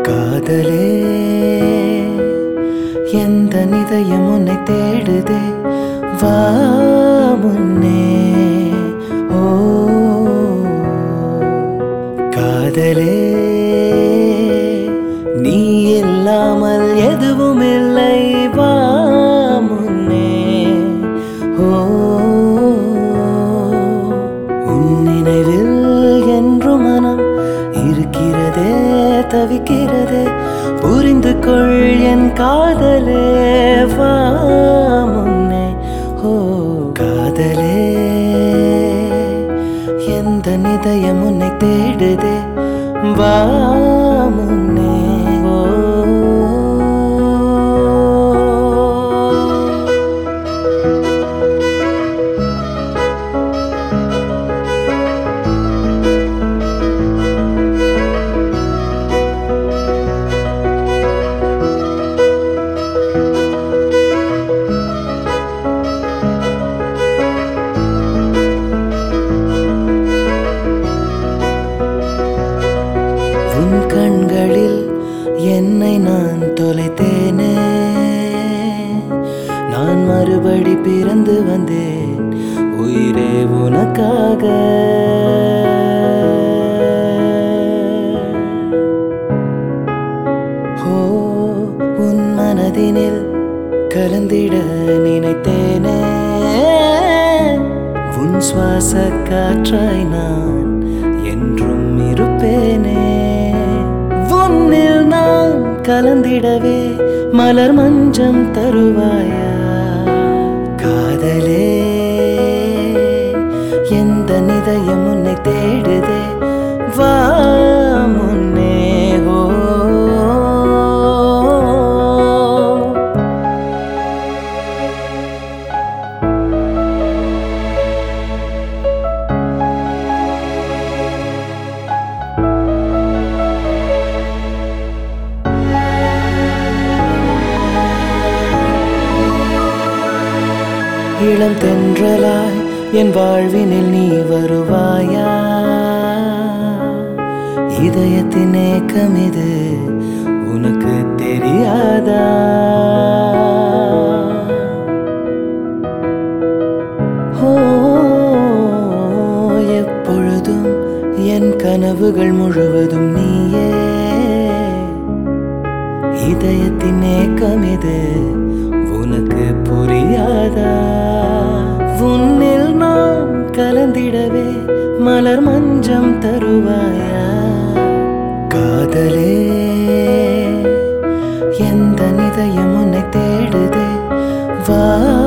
காதலே எந்த நிதயம் உன்னை தேடுதே வா முன்னே ஓ காதலே நீ இல்லாமல் எதுவும் இல்லை வா முன்னே ஓ உன் நினைவில் என்று மனம் இருக்கிறதே தவிக்கிறதே புரிந்து கொள் என் காதலே வா முன்னே ஓ காதலே எந்த நிதயம் உன்னை தேடுதே வா முன்னே ஓ உன் கண்களில் என்னை நான் தொலைத்தேனே நான் மறுபடி பிறந்து வந்தேன் உயிரே உனக்காக ஓ உன் மனதினில் கலந்திட நினைத்தேனே உன் சுவாச காற்றாய் நான் என்றும் இருப்பேனே உன்னில் நான் கலந்திடவே மலர் மஞ்சம் தருவாயா காதலே எந்த நிதயம் உன்னை தேடுதே வா முன்னே ஓ இளம் தென்றலாய் என் வாழ்வினில் நீ வருவாயா இதயத்தின் ஏக்கம் இது உனக்கு தெரியாதா ஓ எப்பொழுதும் என் கனவுகள் முழுவதும் நீயே இதயத்தின் ஏக்கம் இது உனக்கு புரியாதா உன்னில் நான் கலந்திடவே மலர் மஞ்சம் தருவாயா காதலே எந்த நிதயம் உன்னை தேடுதே வா